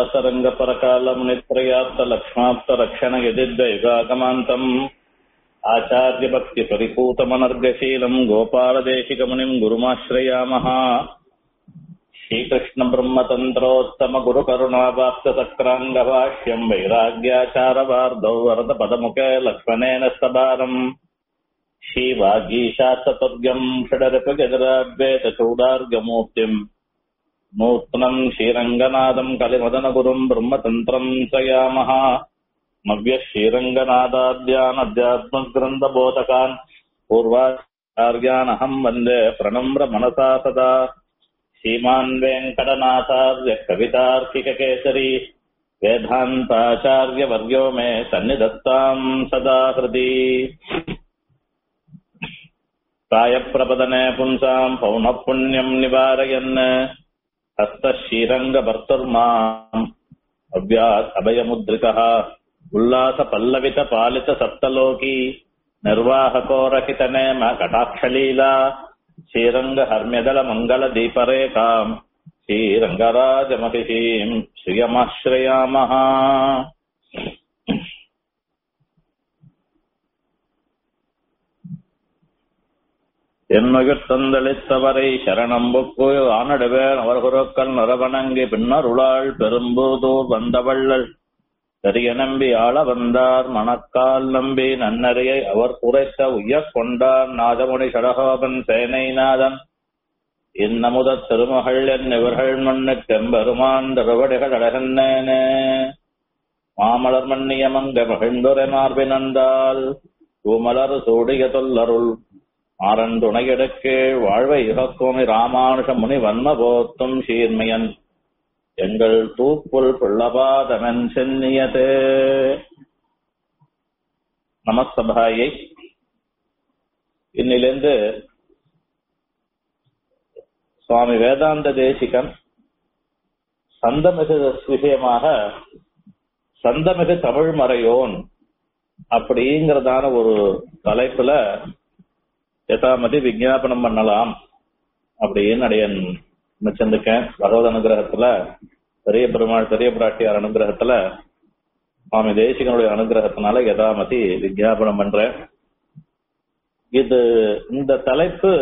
श्रीमदातरङ्गपरकालमुनित्रयाप्तलक्ष्माप्तरक्षणयदिद्वैगागमान्तम् आचार्यभक्तिपरिपूतमनर्गशीलम् गोपालदेशिकमुनिम् गुरुमाश्रयामः श्रीकृष्णब्रह्मतन्त्रोत्तमगुरुकरुणावाप्तसक्राङ्गभाष्यम् वैराग्याचारवार्धौ वरदपदमुखे लक्ष्मणेन स्तबारम् श्रीवागीशास्तत्वम् षडरिपगजराद्वैतचूडार्गमूर्तिम् नूत्नम् श्रीरङ्गनाथम् कलिमदनगुरुम् ब्रह्मतन्त्रम् श्रयामः नव्यः श्रीरङ्गनाथाद्यानध्यात्मग्रन्थबोधकान् पूर्वाचार्यानहम् वन्दे प्रणम्र मनसा सदा श्रीमान् वेङ्कटनाथार्य कवितार्किककेसरी वेदान्ताचार्यवर्यो मे सन्निधत्ताम् सदा हृदि प्रायप्रपदने पुंसाम् पौनःपुण्यम् निवारयन् हस्तशीरङ्गभर्तुर्माम् अव्यात् अभयमुद्रिकः उल्लासपल्लवितपालितसप्तलोकी निर्वाहकोरहितनेम कटाक्षलीला श्रीरङ्गहर्म्यदलमङ्गलदीपरेखाम् श्रीरङ्गराजमहिषीम् श्रियमाश्रयामः என்னுயிர்த்தந்தளித்தவரை சரணம் புக்கு ஆனடுவேன் அவர்குருக்கள் நரவணங்கி பின்னருளாள் பெரும்பூதூர் வந்தவள்ளல் பெரிய நம்பி ஆள வந்தார் மணக்கால் நம்பி நன்னறியை அவர் குறைத்த உய்யக் கொண்டார் நாதமுனி சடகோபன் சேனைநாதன் இன்னமுத திருமகள் என் இவர்கள் மண்ணு தெம்பெருமான் திருவடிகள் அழகன்னேனே மாமலர் மன்னியமங்க மகிழ்ந்துரை மார்பினந்தால் பூமலர் சூடிய தொல்லருள் ஆரன் துணையெடுக்கு வாழ்வை இகக்கோமி ராமானுஷ முனி வன்ம போத்தும் சீர்மையன் எங்கள் தூப்புல் பிள்ளபாதமன் சென்னியதே நமஸ்தபாயை இன்னிலிருந்து சுவாமி வேதாந்த தேசிகன் சந்தமிகு விஷயமாக சந்தமிகு தமிழ் மறையோன் அப்படிங்கிறதான ஒரு தலைப்புல யதாமதி விஜாபனம் பண்ணலாம் அப்படின்னு அடையன் நினைச்சிருக்கேன் பகவத் அனுகிரகத்துல பெரிய பெருமாள் பெரிய பிராட்டியார் அனுகிரகத்துல சுவாமி தேசிகனுடைய அனுகிரகத்தினால யதாமதி விஜாபனம் பண்றேன் இது இந்த தலைப்பு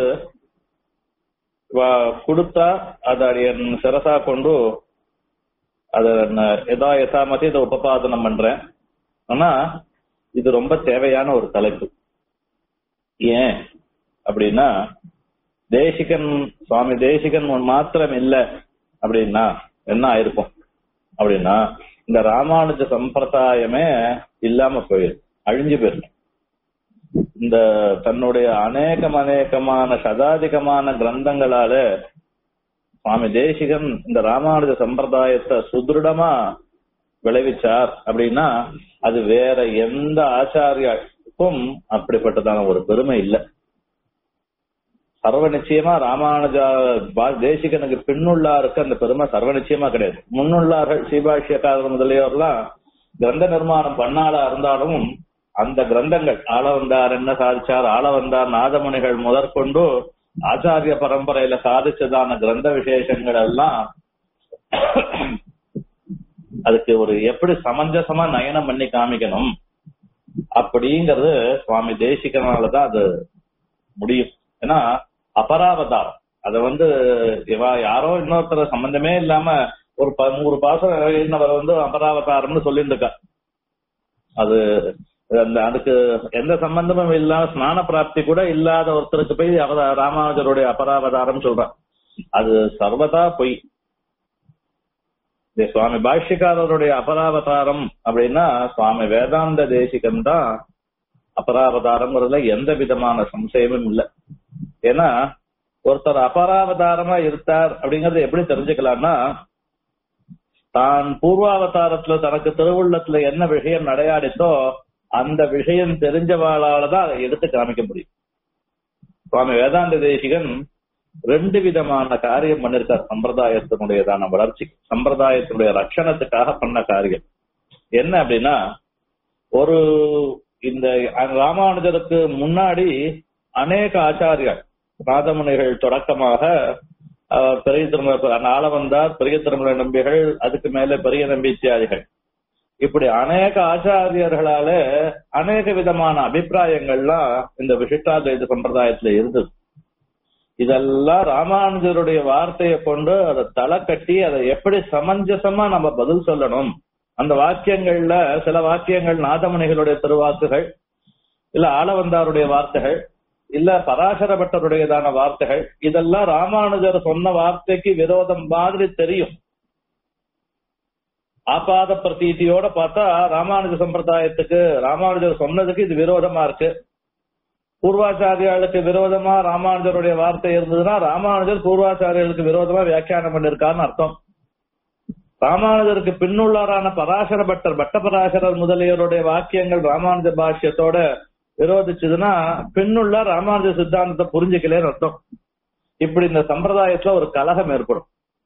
கொடுத்தா அதை அடியன் சிரசா கொண்டு அத எதா யதாமதி இதை உபபாதனம் பண்றேன் ஆனா இது ரொம்ப தேவையான ஒரு தலைப்பு ஏன் அப்படின்னா தேசிகன் சுவாமி தேசிகன் மாத்திரம் இல்ல அப்படின்னா என்ன ஆயிருக்கும் அப்படின்னா இந்த ராமானுஜ சம்பிரதாயமே இல்லாம போயிருக்கு அழிஞ்சு போயிருக்கு இந்த தன்னுடைய அநேகம் அநேகமான சதாதிகமான கிரந்தங்களால சுவாமி தேசிகன் இந்த ராமானுஜ சம்பிரதாயத்தை சுதிருடமா விளைவிச்சார் அப்படின்னா அது வேற எந்த ஆச்சாரியாக்கும் அப்படிப்பட்டதான ஒரு பெருமை இல்லை சர்வ நிச்சயமா ராமானுஜா தேசிகனுக்கு பின்னுள்ளாருக்கு அந்த பெருமை சர்வ நிச்சயமா கிடையாது முன்னுள்ளார்கள் ஸ்ரீபாஷ்யக்காரர் முதலியோர்லாம் கிரந்த நிர்மாணம் பண்ணாளா இருந்தாலும் அந்த கிரந்தங்கள் ஆள வந்தார் என்ன சாதிச்சார் ஆள வந்தார் நாதமுனிகள் முதற்கொண்டு ஆச்சாரிய பரம்பரையில சாதிச்சதான கிரந்த விசேஷங்கள் எல்லாம் அதுக்கு ஒரு எப்படி சமஞ்சசமா நயனம் பண்ணி காமிக்கணும் அப்படிங்கிறது சுவாமி தேசிகனாலதான் அது முடியும் ஏன்னா அபராவதாரம் அத வந்து யாரோ இன்னொருத்தர் சம்பந்தமே இல்லாம ஒரு நூறு பாசம் எழுதினவர் வந்து அபராவதாரம்னு சொல்லிட்டு இருக்கா அது அந்த அதுக்கு எந்த சம்பந்தமும் இல்லாம ஸ்நான பிராப்தி கூட இல்லாத ஒருத்தருக்கு போய் ராமானுஜருடைய அபராவதாரம் சொல்றான் அது சர்வதா பொய் சுவாமி பாஷ்யக்காரருடைய அபராவதாரம் அப்படின்னா சுவாமி வேதாந்த தேசிகன் தான் அபராவதாரம்ங்கிறதுல எந்த விதமான சம்சயமும் இல்லை ஏன்னா ஒருத்தர் அபராவதாரமா இருந்தார் அப்படிங்கறது எப்படி தெரிஞ்சுக்கலாம்னா தான் பூர்வாவதாரத்துல தனக்கு திருவுள்ளத்துல என்ன விஷயம் நடையாடித்தோ அந்த விஷயம் தெரிஞ்சவாளாலதான் அதை எடுத்து காமிக்க முடியும் சுவாமி வேதாந்த தேசிகன் ரெண்டு விதமான காரியம் பண்ணிருக்கார் சம்பிரதாயத்தினுடையதான வளர்ச்சி சம்பிரதாயத்தினுடைய ரட்சணத்துக்காக பண்ண காரியம் என்ன அப்படின்னா ஒரு இந்த ராமானுஜருக்கு முன்னாடி அநேக ஆச்சாரியார் ராதமுனிகள் தொடக்கமாக ஆஹ், பெரிய திருமண ஆள வந்தார் பெரிய திருமண நம்பிகள் அதுக்கு மேல பெரிய நம்பி இத்தியாதிகள் இப்படி அநேக ஆச்சாரியர்களால அநேக விதமான அபிப்பிராயங்கள்லாம் இந்த விசிஷ்டாத்வைத சம்பிரதாயத்துல இருந்தது இதெல்லாம் ராமானுஜருடைய வார்த்தையை கொண்டு அதை தலை கட்டி அதை எப்படி சமஞ்சசமா நம்ம பதில் சொல்லணும் அந்த வாக்கியங்கள்ல சில வாக்கியங்கள் நாதமணிகளுடைய திருவாக்குகள் இல்ல ஆளவந்தாருடைய வார்த்தைகள் இல்ல பராசர பட்டருடையதான வார்த்தைகள் இதெல்லாம் ராமானுஜர் சொன்ன வார்த்தைக்கு விரோதம் மாதிரி தெரியும் ஆபாத பிரதீதியோட பார்த்தா ராமானுஜ சம்பிரதாயத்துக்கு ராமானுஜர் சொன்னதுக்கு இது விரோதமா இருக்கு பூர்வாச்சாரியாளுக்கு விரோதமா ராமானுஜருடைய வார்த்தை இருந்ததுன்னா ராமானுஜர் பூர்வாச்சாரியர்களுக்கு விரோதமா வியாக்கியானம் பண்ணிருக்காருன்னு அர்த்தம் ராமானுஜருக்கு பின்னுள்ளாரான பராசர பட்டர் பட்டபராசரர் முதலியோருடைய வாக்கியங்கள் ராமானுஜ பாஷ்யத்தோட விரோதிச்சதுன்னா பின்னுள்ள ராமானுஜ சித்தாந்தத்தை புரிஞ்சுக்கலன்னு அர்த்தம் இப்படி இந்த சம்பிரதாயத்துல ஒரு கலகம் ஏற்படும்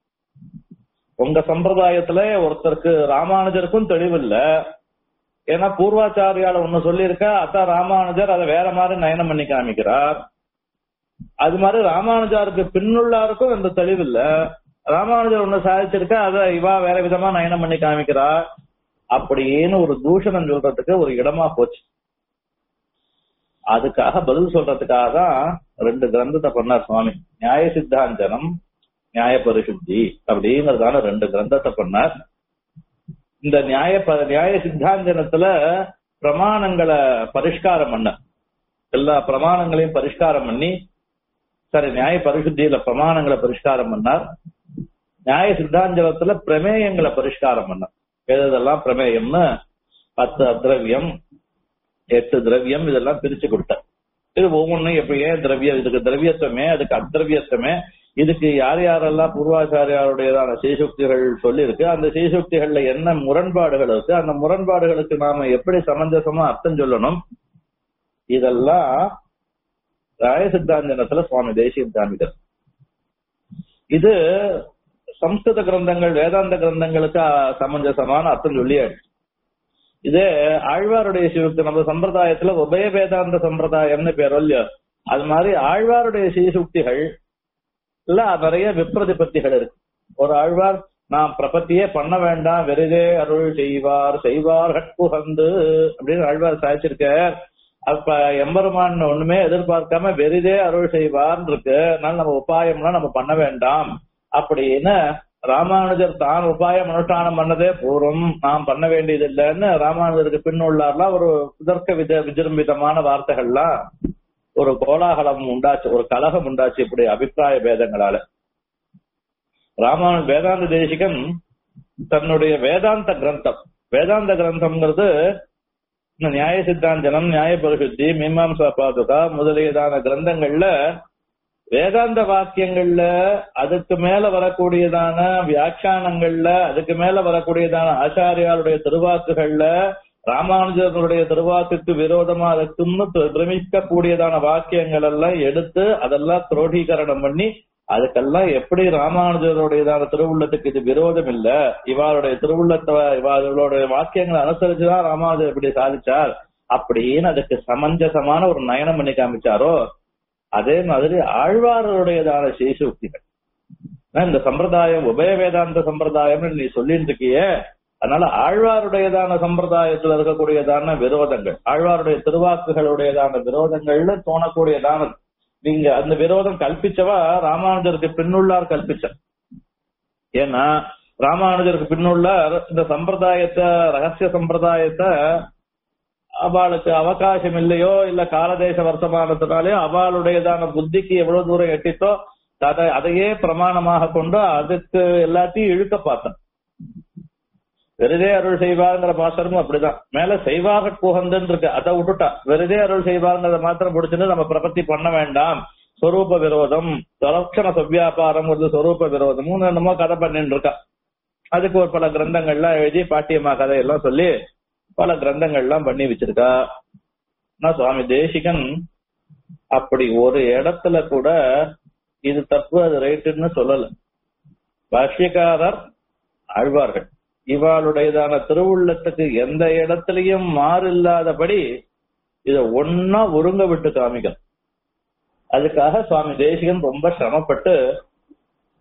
உங்க சம்பிரதாயத்துல ஒருத்தருக்கு ராமானுஜருக்கும் தெளிவில்ல ஏன்னா பூர்வாச்சாரியால ஒண்ணு சொல்லியிருக்கா அதான் ராமானுஜர் அதை வேற மாதிரி நயனம் பண்ணி காமிக்கிறார் அது மாதிரி ராமானுஜாருக்கு பின்னுள்ளாருக்கும் எந்த தெளிவில்ல ராமானுஜர் ஒண்ணு சாதிச்சிருக்கா அதை இவா வேற விதமா நயனம் பண்ணி காமிக்கிறா அப்படின்னு ஒரு தூஷணம் சொல்றதுக்கு ஒரு இடமா போச்சு அதுக்காக பதில் சொல்றதுக்காக தான் ரெண்டு கிரந்தத்தை பண்ணார் சுவாமி நியாய சித்தாந்தனம் நியாய பரிசுத்தி அப்படிங்கறதான ரெண்டு கிரந்தத்தை பண்ணார் இந்த நியாய ப- நியாய சித்தாந்தனத்துல பிரமாணங்களை பரிஷ்காரம் பண்ண எல்லா பிரமாணங்களையும் பரிஷ்காரம் பண்ணி சரி நியாய பரிசுத்தியில பிரமாணங்களை பரிஷ்காரம் பண்ணார் நியாய சித்தாந்தனத்துல பிரமேயங்களை பரிஷ்காரம் பண்ணார் எதெல்லாம் பிரமேயம்னு பத்து அத்ரவியம் எட்டு திரவியம் இதெல்லாம் பிரிச்சு கொடுத்தார் இது ஒவ்வொன்றும் எப்படி ஏன் திரவியம் இதுக்கு திரவியத்துவமே அதுக்கு அத்திரவியத்துவமே இதுக்கு யார் யாரெல்லாம் பூர்வாச்சாரியாருடையதான சீசுக்திகள் சொல்லியிருக்கு அந்த சீசுக்திகள்ல என்ன முரண்பாடுகள் இருக்கு அந்த முரண்பாடுகளுக்கு நாம எப்படி சமஞ்சசமா அர்த்தம் சொல்லணும் இதெல்லாம் ராய சித்தாந்தனத்துல சுவாமி தேசியம் காமிக்கிறது இது சம்ஸ்கிருத கிரந்தங்கள் வேதாந்த கிரந்தங்களுக்கு அஹ், சமஞ்சசமான அர்த்தம் சொல்லியாச்சு இதே ஆழ்வாருடைய சிவத்து நம்ம சம்பிரதாயத்துல உபய வேதாந்த சம்பிரதாயம்னு பேர் இல்லையோ அது மாதிரி ஆழ்வாருடைய சீசுக்திகள் இல்ல நிறைய விப்ரதிபத்திகள் இருக்கு ஒரு ஆழ்வார் நான் பிரபத்தியே பண்ண வேண்டாம் வெறுதே அருள் செய்வார் செய்வார் கட்புகந்து அப்படின்னு ஆழ்வார் சாதிச்சிருக்கார் அப்ப எம்பெருமான் ஒண்ணுமே எதிர்பார்க்காம வெறுதே அருள் செய்வார்னு இருக்கு அதனால நம்ம உபாயம்லாம் நம்ம பண்ண வேண்டாம் அப்படின்னு ராமானுஜர் தான் உபாயம் அனுஷ்டானம் பண்ணதே பூர்வம் நாம் பண்ண வேண்டியது இல்லைன்னு ராமானுஜருக்கு பின்னுள்ளார்லாம் ஒரு சுதர்க்க வித விஜృంభిதமான வார்த்தைகள்லாம் ஒரு கோலாகலம் உண்டாச்சு ஒரு கலகம் உண்டாச்சு இப்படி அபிப்பிராய பேதங்களால ராமானு வேதாந்த தேசிகன் தன்னுடைய வேதாந்த கிரந்தம் வேதாந்த கிரந்தம்ங்கிறது இந்த நியாய சித்தாந்தனம் நியாய பரிசுத்தி மீமாம்சா பாதுகா முதலியதான கிரந்தங்கள்ல வேதாந்த வாக்கியங்கள்ல அதுக்கு மேல வரக்கூடியதான வியாக்கியானங்கள்ல அதுக்கு மேல வரக்கூடியதான ஆச்சாரியாருடைய திருவாக்குகள்ல ராமானுஜர்களுடைய திருவாக்குக்கு விரோதமா இருக்கும்னு பிரமிக்க கூடியதான வாக்கியங்கள் எல்லாம் எடுத்து அதெல்லாம் துரோடீகரணம் பண்ணி அதுக்கெல்லாம் எப்படி ராமானுஜருடையதான திருவுள்ளத்துக்கு இது விரோதம் இல்ல இவருடைய திருவுள்ளத்தை இவர்களுடைய வாக்கியங்களை அனுசரிச்சுதான் ராமானுஜர் இப்படி சாதிச்சார் அப்படின்னு அதுக்கு சமஞ்சசமான ஒரு நயனம் பண்ணி காமிச்சாரோ அதே மாதிரி ஆழ்வாருடையதான சேசுக்திகள் இந்த சம்பிரதாயம் உபய வேதாந்த சம்பிரதாயம்னு நீ சொல்லிட்டு இருக்கியே அதனால ஆழ்வாருடையதான சம்பிரதாயத்துல இருக்கக்கூடியதான விரோதங்கள் ஆழ்வாருடைய திருவாக்குகளுடையதான விரோதங்கள்னு தோணக்கூடியதான நீங்க அந்த விரோதம் கல்பிச்சவா ராமானுஜருக்கு பின்னுள்ளார் கல்பிச்சார் ஏன்னா ராமானுஜருக்கு பின்னுள்ளார் இந்த சம்பிரதாயத்தை ரகசிய சம்பிரதாயத்தை அவளுக்கு அவகாசம் இல்லையோ இல்ல காலதேச வர்த்தமானத்தினாலேயோ அவளுடையதான புத்திக்கு எவ்வளவு தூரம் எட்டித்தோ அதை அதையே பிரமாணமாக கொண்டு அதுக்கு எல்லாத்தையும் இழுக்க பார்த்தேன் வெறுதே அருள் செய்வாருங்கிற பாசரமும் அப்படிதான் மேல செய்வாக புகந்தன் இருக்கு அதை விட்டுட்டா வெறுதே அருள் செய்வாருங்கிறத மாத்திரம் பிடிச்சிட்டு நம்ம பிரபத்தி பண்ண வேண்டாம் சொரூப விரோதம் தொலட்சண சவ்வியாபாரம் ஒரு சொரூப விரோதமும் என்னமோ கதை பண்ணிட்டு இருக்கா அதுக்கு ஒரு பல கிரந்தங்கள்லாம் எழுதி பாட்டியம்மா கதையெல்லாம் சொல்லி பல கிரந்தங்கள்லாம் பண்ணி வச்சிருக்கா ஆனா சுவாமி தேசிகன் அப்படி ஒரு இடத்துல கூட இது தப்பு அது ரைட்டுன்னு சொல்லல பாஷ்யக்காரர் ஆழ்வார்கள் இவாளுடையதான திருவுள்ளத்துக்கு எந்த இடத்துலயும் மாறு இல்லாதபடி இத ஒன்னா ஒருங்க விட்டு காமிக்கணும் அதுக்காக சுவாமி தேசிகன் ரொம்ப சிரமப்பட்டு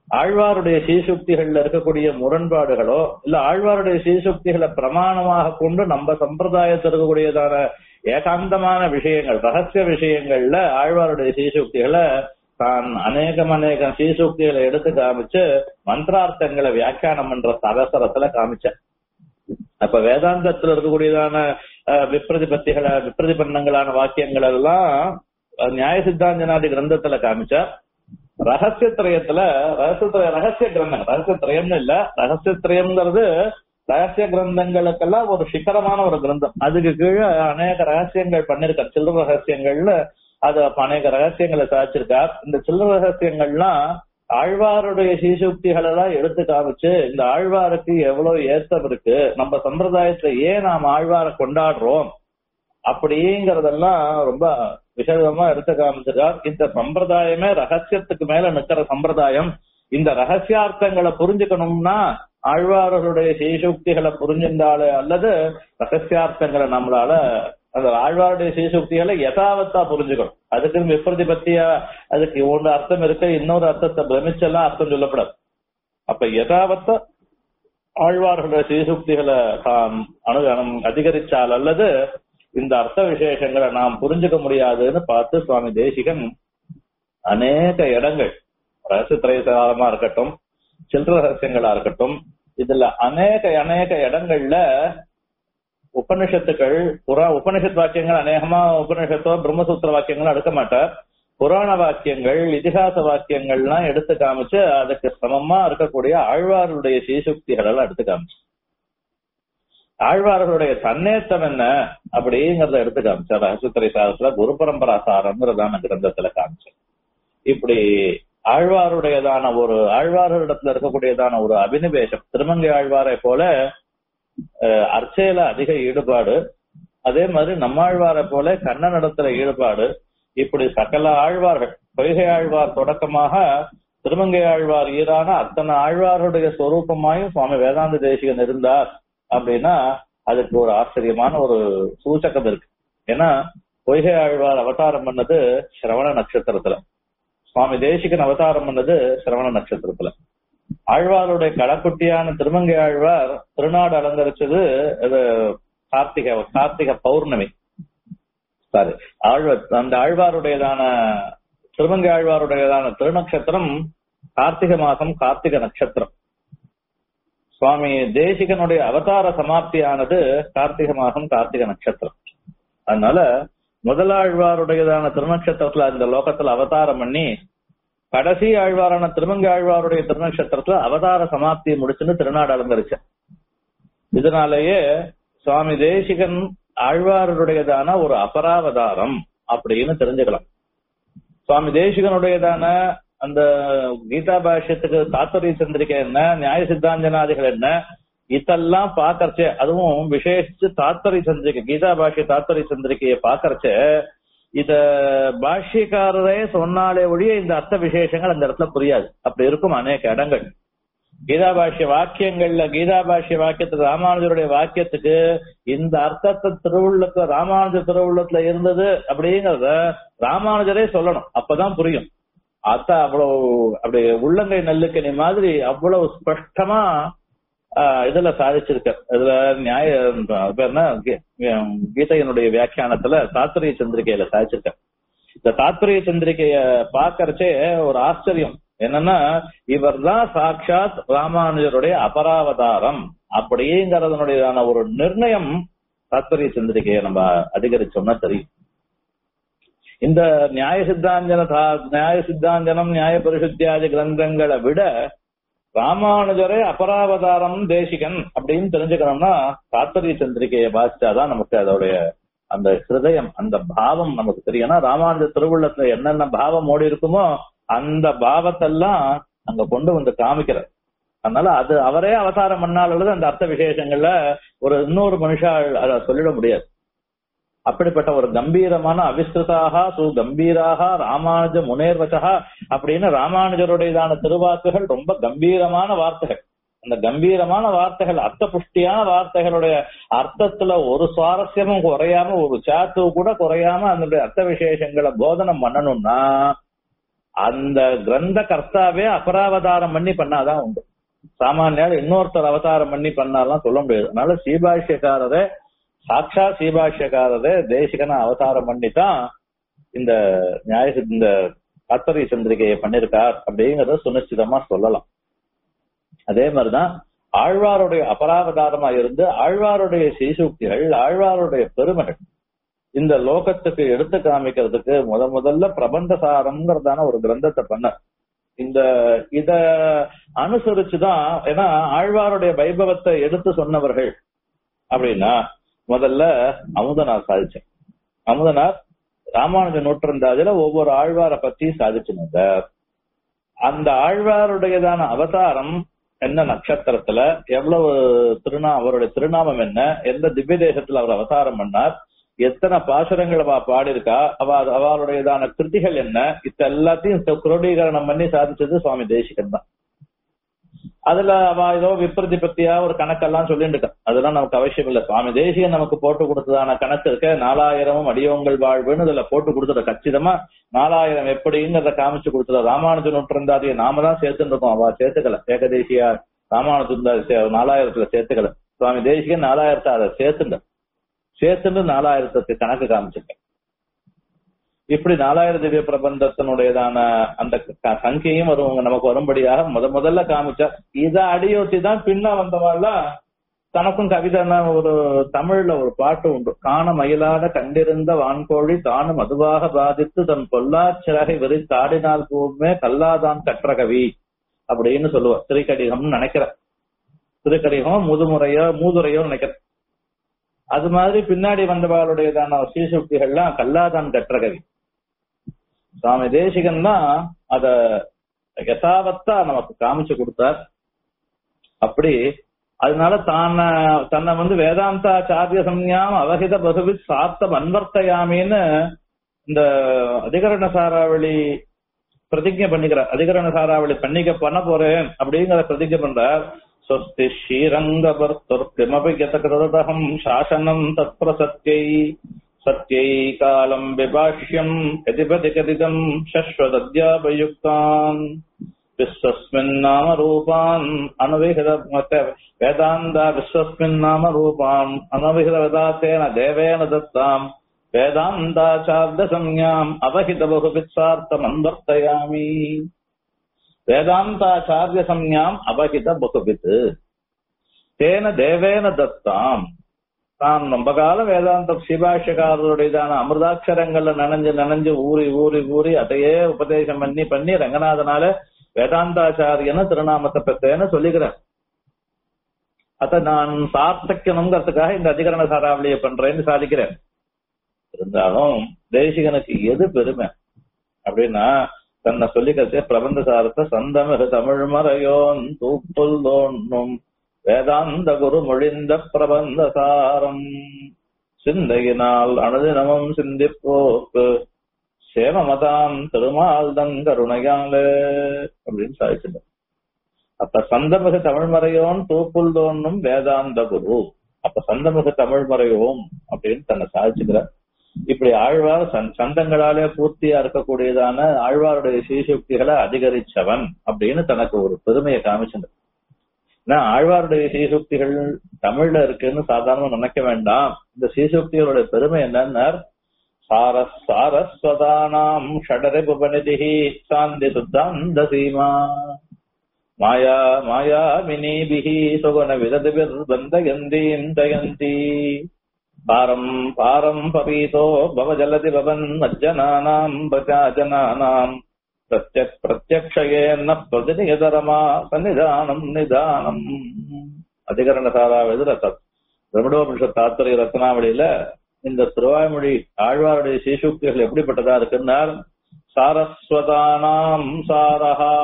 ஆழ்வாருடைய சீசுக்திகள்ல இருக்கக்கூடிய முரண்பாடுகளோ இல்ல ஆழ்வாருடைய சீசுக்திகளை பிரமாணமாக கொண்டு நம்ம சம்பிரதாயத்தில் இருக்கக்கூடியதான ஏகாந்தமான விஷயங்கள் ரகசிய விஷயங்கள்ல ஆழ்வாருடைய சீசுக்திகளை தான் அநேகம் அநேகம் சீசுக்திகளை எடுத்து காமிச்சு மந்திரார்த்தங்களை வியாக்கியானம் பண்ற சரசரத்துல காமிச்சேன் அப்ப வேதாந்தத்துல இருக்கக்கூடியதான அஹ், விப்ரதிபத்திகள விப்ரதிபன்னங்களான வாக்கியங்கள் எல்லாம் அஹ், நியாய சித்தாந்தனாதி கிரந்தத்துல காமிச்சா ரகசிய திரயத்துல ரகசிய ரகசிய கிரந்தம் ரகசிய திரயம்னு இல்ல ரகசிய திரயம்ங்கிறது ரகசிய கிரந்தங்களுக்கெல்லாம் ஒரு சிக்கரமான ஒரு கிரந்தம் அதுக்கு கீழே அநேக ரகசியங்கள் பண்ணிருக்கார் சில்லற ரகசியங்கள்ல அது அநேக ரகசியங்களை சாதிச்சிருக்கார் இந்த சில்லற ரகசியங்கள்லாம் ஆழ்வாருடைய சீசுக்திகள் எல்லாம் எடுத்து காமிச்சு இந்த ஆழ்வாருக்கு எவ்வளவு ஏத்தம் இருக்கு நம்ம சம்பிரதாயத்துல ஏன் நாம் ஆழ்வாரை கொண்டாடுறோம் அப்படிங்கறதெல்லாம் ரொம்ப விசதமா எடுத்து காமிச்சிருக்கார் இந்த சம்பிரதாயமே ரகசியத்துக்கு மேல நிக்கிற சம்பிரதாயம் இந்த ரகசியார்த்தங்களை புரிஞ்சுக்கணும்னா ஆழ்வார்களுடைய சீசுக்திகளை புரிஞ்சிருந்தாலே அல்லது ரகசியார்த்தங்களை நம்மளால அந்த ஆழ்வாருடைய சீசுக்திகளை யதாவத்தா புரிஞ்சுக்கணும் அதுக்கு விப்ரதிபத்தியா அதுக்கு ஒன்று அர்த்தம் இருக்கு இன்னொரு அர்த்தத்தை பிரமிச்செல்லாம் அர்த்தம் சொல்லப்படாது அப்ப யதாவத்த ஆழ்வார்களுடைய சீசுக்திகளை தாம் அணு அணு- அதிகரிச்சால் அல்லது இந்த அர்த்த விசேஷங்களை நாம் புரிஞ்சுக்க முடியாதுன்னு பார்த்து சுவாமி தேசிகன் அநேக இடங்கள் ரகசியத்திரயசாரமா இருக்கட்டும் சில்லற ரகசியங்களா இருக்கட்டும் இதுல அநேக அநேக இடங்கள்ல உபனிஷத்துக்கள் புறா உபனிஷத் வாக்கியங்கள் அநேகமா உபனிஷத்தோ பிரம்மசூத்திர வாக்கியங்களும் எடுக்க மாட்டார் புராண வாக்கியங்கள் இதிகாச வாக்கியங்கள்லாம் எடுத்து காமிச்சு அதுக்கு சமமா இருக்கக்கூடிய ஆழ்வாருடைய சீசுக்திகள் எல்லாம் எடுத்து காமிச்சு ஆழ்வார்களுடைய தன்னேத்தம் என்ன அப்படிங்கறத எடுத்து காமிச்சார் ரகசியத்துறை சாரத்துல குரு பரம்பரா சாரம்ங்கிறதான கிரந்தத்துல காமிச்சார் இப்படி ஆழ்வாருடையதான ஒரு ஆழ்வார்களிடத்துல இருக்கக்கூடியதான ஒரு அபினிவேசம் திருமங்கை ஆழ்வாரை போல அஹ், அர்ச்சையில அதிக ஈடுபாடு அதே மாதிரி நம்மாழ்வாரை போல கண்ணனிடத்துல ஈடுபாடு இப்படி சகல ஆழ்வார்கள் பொய்கை ஆழ்வார் தொடக்கமாக திருமங்கை ஆழ்வார் ஈரான அத்தனை ஆழ்வார்களுடைய சொரூபமாயும் சுவாமி வேதாந்த தேசிகன் இருந்தார் அப்படின்னா அதுக்கு ஒரு ஆச்சரியமான ஒரு சூச்சகம் இருக்கு ஏன்னா பொய்கை ஆழ்வார் அவதாரம் பண்ணது சிரவண நட்சத்திரத்துல சுவாமி தேசிகன் அவதாரம் பண்ணது சிரவண நட்சத்திரத்துல ஆழ்வாருடைய கடக்குட்டியான திருமங்கை ஆழ்வார் திருநாடு அலங்கரிச்சது இது கார்த்திகை கார்த்திகை பௌர்ணமி சாரி ஆழ்வார் அந்த ஆழ்வாருடையதான திருமங்கை ஆழ்வாருடையதான திருநக்ஷத்திரம் கார்த்திகை மாசம் கார்த்திகை நட்சத்திரம் சுவாமி தேசிகனுடைய அவதார சமாப்தியானது கார்த்திகை மாசம் கார்த்திகை நட்சத்திரம் அதனால முதலாழ்வாருடையதான திருநட்சத்திரத்துல இந்த லோகத்துல அவதாரம் பண்ணி கடைசி ஆழ்வாரான திருமங்கை ஆழ்வாருடைய திருநட்சத்திரத்துல அவதார சமாப்தியை முடிச்சுன்னு திருநாடு அலங்கரிச்ச இதனாலேயே சுவாமி தேசிகன் ஆழ்வாருடையதான ஒரு அபராவதாரம் அப்படின்னு தெரிஞ்சுக்கலாம் சுவாமி தேசிகனுடையதான அந்த கீதா பாஷ்யத்துக்கு தாத்பரிய சந்திரிகை என்ன நியாய சித்தாந்தனாதிகள் என்ன இதெல்லாம் பாக்கறச்சே அதுவும் விசேஷிச்சு தாத்பரிய சந்திரிகை கீதா பாஷ்ய தாத்பரிய சந்திரிகையை பாக்கறச்ச இத பாஷ்யக்காரரே சொன்னாலே ஒழிய இந்த அர்த்த விசேஷங்கள் அந்த இடத்துல புரியாது அப்படி இருக்கும் அநேக இடங்கள் கீதா பாஷ்ய வாக்கியங்கள்ல கீதா பாஷ்ய வாக்கியத்துக்கு ராமானுஜருடைய வாக்கியத்துக்கு இந்த அர்த்தத்தை திருவுள்ளத்துல ராமானுஜ திருவுள்ளத்துல இருந்தது அப்படிங்கறத ராமானுஜரே சொல்லணும் அப்பதான் புரியும் அத்த அவ்வளவு அப்படி உள்ளங்கை நெல்லுக்கணி மாதிரி அவ்வளவு ஸ்பஷ்டமா ஆஹ், இதுல சாதிச்சிருக்க இதுல நியாய அது பேர் என்ன கீ- கீதையினுடைய வியாக்கியானத்துல தாத்பரிய சந்திரிகையில சாதிச்சிருக்க இந்த தாத்பரிய சந்திரிகைய பாக்கறச்சே ஒரு ஆச்சரியம் என்னன்னா இவர்தான் சாட்சாத் ராமானுஜருடைய அபராவதாரம் அப்படிங்கறதனுடையதான ஒரு நிர்ணயம் தாத்பரிய சந்திரிகையை நம்ம அதிகரிச்சோம்னா தெரியும் இந்த நியாய சித்தாஞ்சன தா- நியாய சித்தாஞ்சனம் நியாய பரிசுத்தியாதி கிரந்தங்களை விட ராமானுஜரே அபராவதாரம் தேசிகன் அப்படின்னு தெரிஞ்சுக்கணும்னா தாத்பரிய சந்திரிகையை வாசிச்சாதான் நமக்கு அதோடைய அந்த ஹிருதயம் அந்த பாவம் நமக்கு தெரியும் ஏன்னா ராமானுஜ திருவுள்ளத்துல என்னென்ன பாவம் ஓடி இருக்குமோ அந்த பாவத்தெல்லாம் அங்க கொண்டு வந்து காமிக்கிறார் அதனால அது அவரே அவதாரம் பண்ணால் அல்லது அந்த அர்த்த விசேஷங்கள்ல ஒரு இன்னொரு மனுஷா அதை சொல்லிட முடியாது அப்படிப்பட்ட ஒரு கம்பீரமான அவிஸ்திருதாக சு கம்பீராக ராமானுஜ முனேர்வசகா அப்படின்னு ராமானுஜருடையதான திருவாக்குகள் ரொம்ப கம்பீரமான வார்த்தைகள் அந்த கம்பீரமான வார்த்தைகள் அர்த்த புஷ்டியான வார்த்தைகளுடைய அர்த்தத்துல ஒரு சுவாரஸ்யமும் குறையாம ஒரு சாத்து கூட குறையாம அதனுடைய அர்த்த விசேஷங்களை போதனம் பண்ணணும்னா அந்த கிரந்த கர்த்தாவே அபராவதாரம் பண்ணி பண்ணாதான் உண்டு சாமானியால் இன்னொருத்தர் அவதாரம் பண்ணி பண்ணாலாம் சொல்ல முடியாது அதனால சீபாஷ்யக்காரரே சாட்சா சீபாஷ்யக்காரரே தேசிகன அவதாரம் பண்ணி தான் இந்த நியாய இந்த கத்தரி சந்திரிகையை பண்ணிருக்கார் அப்படிங்கறத சுனிச்சிதமா சொல்லலாம் அதே மாதிரிதான் ஆழ்வாருடைய அபராவதாரமா இருந்து ஆழ்வாருடைய சீசூக்திகள் ஆழ்வாருடைய பெருமைகள் இந்த லோகத்துக்கு எடுத்து காமிக்கிறதுக்கு முத முதல்ல பிரபந்தசாரம்ங்கிறதான ஒரு கிரந்தத்தை பண்ண இந்த இத அனுசரிச்சுதான் ஏன்னா ஆழ்வாருடைய வைபவத்தை எடுத்து சொன்னவர்கள் அப்படின்னா முதல்ல அமுதனார் சாதிச்சேன் அமுதனார் ராமானுஜ நூற்றந்தாதுல ஒவ்வொரு ஆழ்வாரை பத்தி சாதிச்சுனார் அந்த ஆழ்வாருடையதான அவதாரம் என்ன நட்சத்திரத்துல எவ்வளவு திருநா அவருடைய திருநாமம் என்ன எந்த திவ்ய தேசத்துல அவர் அவதாரம் பண்ணார் எத்தனை பாசுரங்கள் அவ பாடியிருக்கா அவ அவளுடையதான கிருதிகள் என்ன இத்த எல்லாத்தையும் குரோடீகரணம் பண்ணி சாதிச்சது சுவாமி தேசிகன் தான் அதுல அவ ஏதோ விப்ரதிபத்தியா ஒரு கணக்கெல்லாம் சொல்லிட்டு இருக்கா அதெல்லாம் நமக்கு அவசியம் இல்ல சுவாமி தேசிகன் நமக்கு போட்டு கொடுத்ததான கணக்கு இருக்க நாலாயிரமும் அடியோங்கள் வாழ்வுன்னு இதுல போட்டு கொடுத்துட கச்சிதமா நாலாயிரம் எப்படிங்கிறத காமிச்சு கொடுத்துட ராமானுஜன் நூற்றந்தாதியை நாம தான் சேர்த்துட்டு இருக்கோம் அவ சேர்த்துக்கல ஏகதேசியா ராமானுஜன் நாலாயிரத்துல சேர்த்துக்கல சுவாமி தேசிகன் நாலாயிரத்தை அதை சேர்த்துண்ட சேர்த்துட்டு நாலாயிரத்துக்கு கணக்கு காமிச்சிருக்கேன் இப்படி நாலாயிர திவ்ய பிரபந்தத்தினுடையதான அந்த சங்கையும் வரும் நமக்கு வரும்படியாக முத முதல்ல காமிச்சா இத அடியொட்டி தான் பின்ன வந்தவாள்லாம் தனக்கும் கவிதைன்னா ஒரு தமிழ்ல ஒரு பாட்டு உண்டு காண மயிலாட கண்டிருந்த வான்கோழி தானும் அதுவாக பாதித்து தன் பொல்லாச்சிறகை வெறி தாடினால் பூமே கல்லாதான் கற்ற கவி அப்படின்னு சொல்லுவார் திருக்கடிகம்னு நினைக்கிறேன் திருக்கடிகம் முதுமுறையோ மூதுரையோ நினைக்கிறேன் அது மாதிரி பின்னாடி வந்தவாளுடையதான ஸ்ரீசுக்திகள்லாம் கல்லாதான் கற்ற கவி சுவாமி தேசிகன் தான் அத யசாவத்தா நமக்கு காமிச்சு கொடுத்தார் அப்படி அதனால தான தன்னை வந்து வேதாந்தாச்சாரிய சம்யாம் அவகித பகுவித் சார்த்தம் அன்வர்த்தையாமின்னு இந்த அதிகரண சாராவளி பிரதிஜை பண்ணிக்கிறார் அதிகரண சாராவளி பண்ணிக்க பண்ண போறேன் அப்படிங்கிற பிரதிஜை பண்றார் स्वस्ति श्रीरङ्गभर्तुर्किमपि गतकृतदहम् शासनम् तत्र सत्यै सत्यै कालम् विभाष्यम् यतिपति कथितम् शश्वदद्यापयुक्तान् विश्वस्मिन्नामरूपान् अनुविहित वेदान्ता विश्वस्मिन्नामरूपान् अनुविहितवेदातेन देवेन दत्ताम् वेदान्ताचार्यसंज्ञाम् अवहितबहुभित्सार्थमन्वर्तयामि வேதாந்தாச்சாரிய சம்யாம் அபகித பகுபித் தேன தேவேன தத்தாம் தான் ரொம்ப காலம் வேதாந்த சிபாஷக்காரருடையதான அமிர்தாட்சரங்கள்ல நனைஞ்சு நனைஞ்சு ஊறி ஊறி ஊறி அதையே உபதேசம் பண்ணி பண்ணி ரங்கநாதனால வேதாந்தாச்சாரியன்னு திருநாமத்தை பெற்றேன்னு சொல்லிக்கிறேன் அத நான் சார்த்தக்கணுங்கிறதுக்காக இந்த அதிகரண சாராவளியை பண்றேன்னு சாதிக்கிறேன் இருந்தாலும் தேசிகனுக்கு எது பெருமை அப்படின்னா தன்னை சொல்லிக்கிறதே பிரபந்த சாரத்தை சந்தமிகு தமிழ் மறையோன் தூப்புல் தோன்றும் வேதாந்த குரு மொழிந்த பிரபந்த சாரம் சிந்தையினால் அனுதினமும் சிந்திப்போக்கு சேமமதாம் திருமால் தங்கருணையாலே அப்படின்னு சாதிச்சிருந்தார் அப்ப சந்தமிகு தமிழ் மறையோன் தூப்புல் தோன்றும் வேதாந்த குரு அப்ப சந்தமிகு தமிழ் மறையோம் அப்படின்னு தன்னை சாதிச்சுக்கிறார் இப்படி ஆழ்வார் சந்தங்களாலே பூர்த்தியா இருக்கக்கூடியதான ஆழ்வாருடைய சீசுக்திகளை அதிகரிச்சவன் அப்படின்னு தனக்கு ஒரு பெருமையை காமிச்சிருந்தார் ஏன்னா ஆழ்வாருடைய சீசுக்திகள் தமிழ்ல இருக்குன்னு சாதாரண நினைக்க வேண்டாம் இந்த சீசுக்திகளுடைய பெருமை என்னன்னா சாரஸ் சாரஸ்வதானாம் ஷடரிபுபநிதி சாந்தி சுத்தாந்த சீமா மாயா மாயா வினீபிஹி சுகுண விததிபிர் பந்தயந்தீம் தயந்தி பாரம் பாரம் பபீதோ பவஜலதி பவன் மஜ்ஜனானாம் பிரஜாஜனானாம் பிரத்யக் பிரத்யக்ஷயேன்ன பிரதிநியதரமா சன்னிதானம் நிதானம் அதிகரண சாராவது பிரமிடோபனிஷத் தாத்துரை ரத்னாவளியில இந்த திருவாய்மொழி ஆழ்வாருடைய சீசூக்திகள் எப்படிப்பட்டதா இருக்குன்னார் சாரஸ்வதானாம் சாரஹா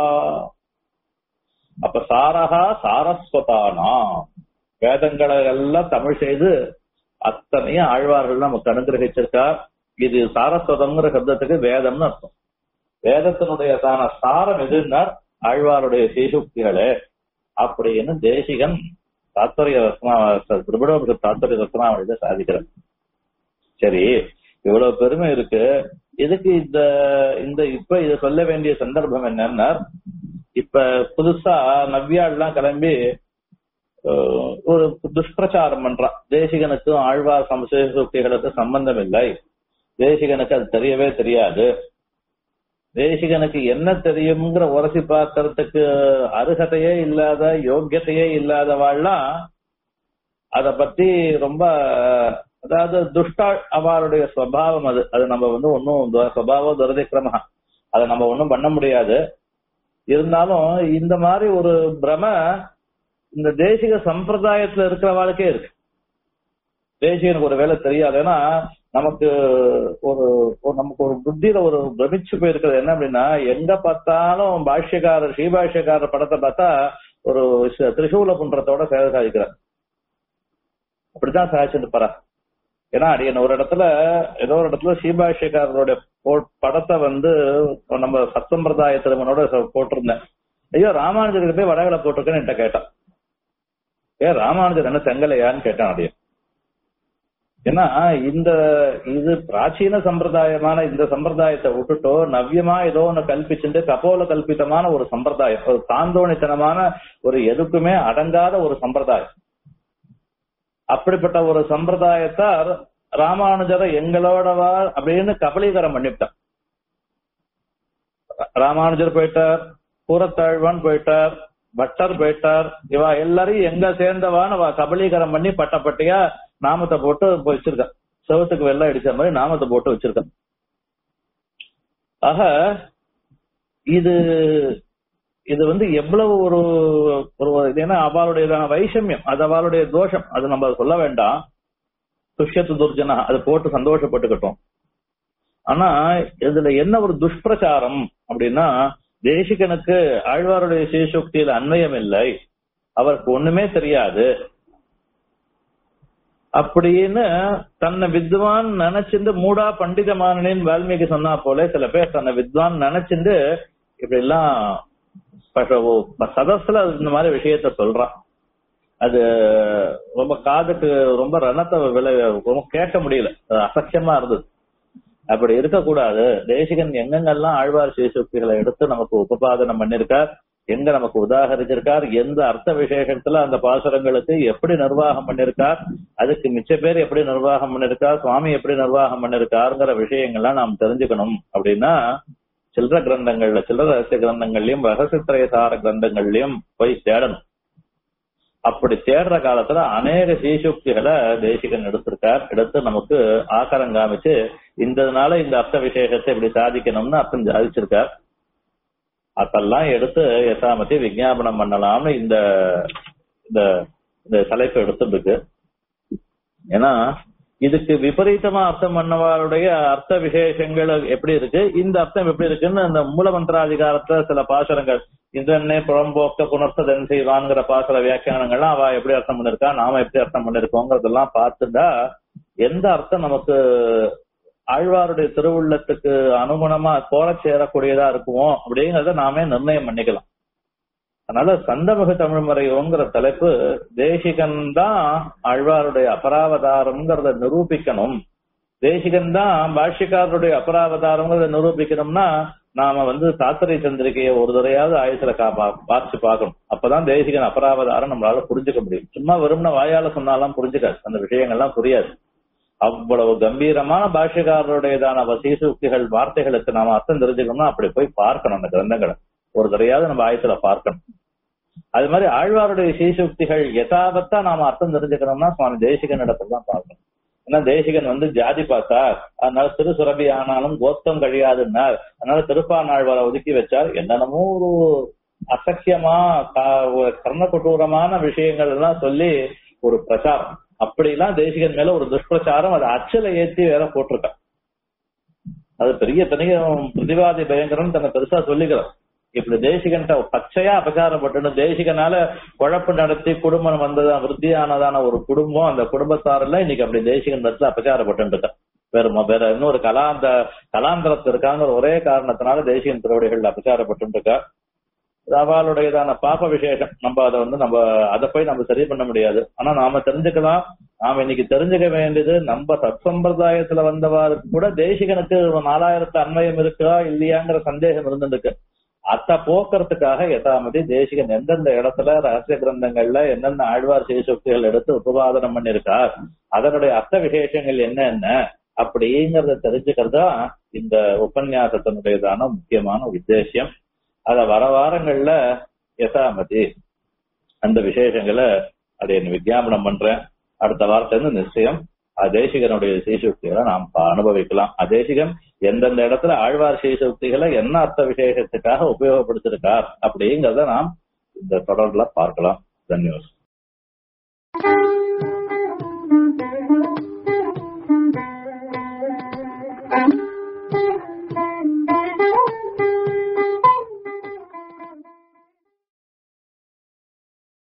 அப்ப சாரஹா சாரஸ்வதானாம் வேதங்களை எல்லாம் தமிழ் செய்து அத்தனையும் ஆழ்வார்கள் நமக்கு அனுகிரகிச்சிருக்கார் இது சாரஸ்வதம்ங்கிற சப்தத்துக்கு வேதம்னு அர்த்தம் வேதத்தினுடைய தான சாரம் எதுன்னா ஆழ்வாருடைய சீசுக்திகளே அப்படின்னு தேசிகன் தாத்தரிய ரத்னா திருவிடோபுர தாத்தரிய ரத்னாவளியில சாதிக்கிறார் சரி இவ்வளவு பெருமை இருக்கு எதுக்கு இந்த இந்த இப்ப இத சொல்ல வேண்டிய சந்தர்ப்பம் என்னன்னா இப்ப புதுசா நவ்யாள்லாம் கிளம்பி அஹ், ஒரு துஷ்பிரச்சாரம் பண்றான் தேசிகனுக்கும் ஆழ்வார் சமசேசுக்திகளுக்கும் சம்பந்தம் இல்லை தேசிகனுக்கு அது தெரியவே தெரியாது தேசிகனுக்கு என்ன தெரியுங்கிற உரசி பார்க்கறதுக்கு அருகதையே இல்லாத யோக்கியத்தையே இல்லாதவாள்லாம் அத பத்தி ரொம்ப அதாவது துஷ்டா அவளுடைய சுவாவம் அது அது நம்ம வந்து ஒன்னும் சுவாவ துரதிக்கிரம அதை நம்ம ஒன்னும் பண்ண முடியாது இருந்தாலும் இந்த மாதிரி ஒரு பிரம இந்த தேசிக சம்பிரதாயத்துல இருக்கிறவாளுக்கே இருக்கு தேசிகனுக்கு ஒரு வேலை தெரியாது ஏன்னா நமக்கு ஒரு ஒரு- நமக்கு ஒரு புத்தியில ஒரு பிரமிச்சு போயிருக்கிறது என்ன அப்படின்னா எங்க பார்த்தாலும் பாஷ்யக்காரர் ஸ்ரீபாஷ்யக்காரர் படத்தை பார்த்தா ஒரு ச- திரிசூல புன்றத்தோட சேவை சாதிக்கிறார் அப்படித்தான் சாதிச்சுட்டு போறா ஏன்னா அடியன் ஒரு இடத்துல ஏதோ ஒரு இடத்துல ஸ்ரீபாஷ்யக்காரருடைய போ- படத்தை வந்து நம்ம சத்சம்பிரதாய திருமணோட சொ- போட்டிருந்தேன் ஐயோ ராமானுஜருக்கு போய் வடகளை போட்டிருக்கேன்னு என்கிட்ட கேட்டான் ஏன் ராமானுஜர் என்ன செங்கலையான்னு கேட்டான் அடியன் ஏன்னா இந்த இது பிராச்சீன சம்பிரதாயமான இந்த சம்பிரதாயத்தை விட்டுட்டோ நவ்யமா ஏதோ ஒண்ணு கல்பிச்சுட்டு கபோல கல்பிதமான ஒரு சம்பிரதாயம் ஒரு தாந்தோணித்தனமான ஒரு எதுக்குமே அடங்காத ஒரு சம்பிரதாயம் அப்படிப்பட்ட ஒரு சம்பிரதாயத்தார் ராமானுஜரை எங்களோடவா அப்படின்னு கபலீகரம் பண்ணிவிட்டார் ராமானுஜர் போயிட்டார் பூரத்தாழ்வான் போயிட்டார் பட்டர் போயிட்டார் இவா எல்லாரையும் எங்க சேர்ந்தவான்னு அவ கபலீகரம் பண்ணி பட்டப்பட்டியா நாமத்தை போட்டு வச்சிருக்க செவத்துக்கு வெள்ளம் அடிச்ச மாதிரி நாமத்தை போட்டு வச்சிருக்க ஆக இது இது வந்து எவ்வளவு ஒரு ஒரு இது ஏன்னா அவளுடையதான வைஷமியம் அது அவளுடைய தோஷம் அது நம்ம சொல்ல வேண்டாம் துஷ்யத்து துர்ஜனா அது போட்டு சந்தோஷப்பட்டுக்கட்டும் ஆனா இதுல என்ன ஒரு துஷ்பிரச்சாரம் அப்படின்னா தேசிகனுக்கு ஆழ்வாருடைய சேஷோக்தியில அன்வயம் இல்லை அவருக்கு ஒண்ணுமே தெரியாது அப்படின்னு தன்னை வித்வான் நினைச்சிருந்து மூடா பண்டிதமானேன்னு வால்மீகி சொன்னா போல சில பேர் தன்னை வித்வான் நினைச்சிருந்து இப்படி எல்லாம் ப- ஓ- சதஸ்ல இந்த மாதிரி விஷயத்த சொல்றான் அது ரொம்ப காதுக்கு ரொம்ப ரணத்தை விளை ரொம்ப கேட்க முடியல அது அசக்கியமா இருந்தது அப்படி இருக்கக்கூடாது தேசிகன் எங்கெங்கெல்லாம் ஆழ்வார் சீசுக்திகளை எடுத்து நமக்கு உபபாதனம் பண்ணிருக்கார் எங்க நமக்கு உதாகரிச்சிருக்கார் எந்த அர்த்த விசேஷத்துல அந்த பாசுரங்களுக்கு எப்படி நிர்வாகம் பண்ணிருக்கார் அதுக்கு மிச்ச பேர் எப்படி நிர்வாகம் பண்ணிருக்கார் சுவாமி எப்படி நிர்வாகம் பண்ணிருக்காருங்கிற விஷயங்கள்லாம் நாம் தெரிஞ்சுக்கணும் அப்படின்னா சில்லற கிரந்தங்கள்ல சில்லற ரகசிய கிரந்தங்கள்லயும் ரகசியத்திரயசார கிரந்தங்கள்லயும் போய் தேடணும் அப்படி தேடுற காலத்துல அநேக சீசுக்திகளை தேசிகன் எடுத்திருக்கார் எடுத்து நமக்கு ஆக்காரம் காமிச்சு இந்ததுனால இந்த அர்த்த விசேஷத்தை இப்படி சாதிக்கணும்னு அர்த்தம் சாதிச்சிருக்கார் அதெல்லாம் எடுத்து யசாமத்தி விஞ்ஞாபனம் பண்ணலாம்னு இந்த இந்த இந்த தலைப்பு எடுத்துருக்கு ஏன்னா இதுக்கு விபரீதமா அர்த்தம் பண்ணவாளுடைய அர்த்த விசேஷங்கள் எப்படி இருக்கு இந்த அர்த்தம் எப்படி இருக்குன்னு அந்த மூலமந்திராதிகாரத்துல சில பாசுரங்கள் இதன்னே புறம்போக்க புணர்த்ததன் செய்வான்ங்கிற பாசுர வியாக்கியானங்கள்லாம் அவ எப்படி அர்த்தம் பண்ணிருக்கா நாம எப்படி அர்த்தம் பண்ணிருக்கோங்கிறதெல்லாம் பார்த்துட்டா எந்த அர்த்தம் நமக்கு ஆழ்வாருடைய திருவுள்ளத்துக்கு அனுகுணமா போல சேரக்கூடியதா இருக்குமோ அப்படிங்கறத நாமே நிர்ணயம் பண்ணிக்கலாம் அதனால சந்தமுக தமிழ்மறையோங்கிற தலைப்பு தேசிகன் தான் ஆழ்வாருடைய அபராவதாரம்ங்கிறத நிரூபிக்கணும் தேசிகன் தான் பாஷ்யக்காரருடைய அபராவதாரம்ங்கிறத நிரூபிக்கணும்னா நாம வந்து சாத்திரை சந்திரிகையை ஒரு தடையாவது ஆயுசுல காப்பா பார்த்து பார்க்கணும் அப்பதான் தேசிகன் அபராவதாரம் நம்மளால புரிஞ்சுக்க முடியும் சும்மா வெறும்னா வாயால சொன்னாலாம் புரிஞ்சுக்காது அந்த விஷயங்கள்லாம் புரியாது அவ்வளவு கம்பீரமான பாஷ்யக்காரருடையதான வசீசுக்திகள் வார்த்தைகளுக்கு நாம அர்த்தம் தெரிஞ்சுக்கணும்னா அப்படி போய் பார்க்கணும் அந்த கிரந்தங்களை ஒரு தடையாவது நம்ம ஆயத்துல பார்க்கணும் அது மாதிரி ஆழ்வாருடைய சீசுக்திகள் யதாபத்தா நாம அர்த்தம் தெரிஞ்சுக்கணும்னா சுவாமி தேசிகன் இடத்துல தான் பார்க்கணும் ஏன்னா தேசிகன் வந்து ஜாதி பார்த்தார் அதனால திரு சுரபி ஆனாலும் கோத்தம் கழியாதுன்னார் அதனால திருப்பானாழ்வாரை ஒதுக்கி வச்சார் என்னென்னமோ ஒரு அசக்கியமா கர்ண கொடூரமான விஷயங்கள் எல்லாம் சொல்லி ஒரு பிரச்சாரம் அப்படிலாம் தேசிகன் மேல ஒரு துஷ்பிரச்சாரம் அதை அச்சல ஏத்தி வேற போட்டிருக்கான் அது பெரிய தனியும் பிரதிவாதி பயங்கரம் தன்னை பெருசா சொல்லிக்கிறார் இப்படி தேசிகன்ட்ட பச்சையா அபகாரப்பட்டு தேசிகனால குழப்பு நடத்தி குடும்பம் வந்ததா விருத்தியானதான ஒரு குடும்பம் அந்த குடும்பத்தாரெல்லாம் இன்னைக்கு அப்படி தேசிகன் இடத்துல அபகாரப்பட்டு இருக்கா வேற ம- வேற இன்னொரு கலாந்த கலாந்திரத்து இருக்காங்கிற ஒரே காரணத்தினால தேசிகன் திருவடிகள் அபகாரப்பட்டு இருக்கா அவளுடையதான பாப்ப விசேஷம் நம்ம அதை வந்து நம்ம அதை போய் நம்ம சரி பண்ண முடியாது ஆனா நாம தெரிஞ்சுக்கலாம் நாம இன்னைக்கு தெரிஞ்சுக்க வேண்டியது நம்ம சத்சம்பிரதாயத்துல வந்தவாருக்கு கூட தேசிகனுக்கு நாலாயிரத்து அன்வயம் இருக்கா இல்லையாங்கிற சந்தேகம் இருந்துருக்கு அத்தை போக்குறதுக்காக யதாமதி தேசிகன் எந்தெந்த இடத்துல ரகசிய கிரந்தங்கள்ல எந்தெந்த ஆழ்வார் செய்சக்திகள் எடுத்து உபவாதனம் பண்ணிருக்கார் அதனுடைய அர்த்த விசேஷங்கள் என்ன என்ன அப்படிங்கறத தெரிஞ்சுக்கிறதா இந்த உபன்யாசத்தினுடையதான முக்கியமான உத்தேசியம் அத வர வாரங்கள்ல யதாமதி அந்த விசேஷங்களை அதை விஜயாபனம் பண்றேன் அடுத்த வாரத்துல இருந்து நிச்சயம் அதேசிகனுடைய சீசுக்திகளை நாம் ப- அனுபவிக்கலாம் அதேசிகன் எந்தெந்த இடத்துல ஆழ்வார் சீசுக்திகளை என்ன அர்த்த விசேஷத்துக்காக உபயோகப்படுத்திருக்கார் அப்படிங்கறத நாம் இந்த தொடர்ல பார்க்கலாம் தன்யவாதம்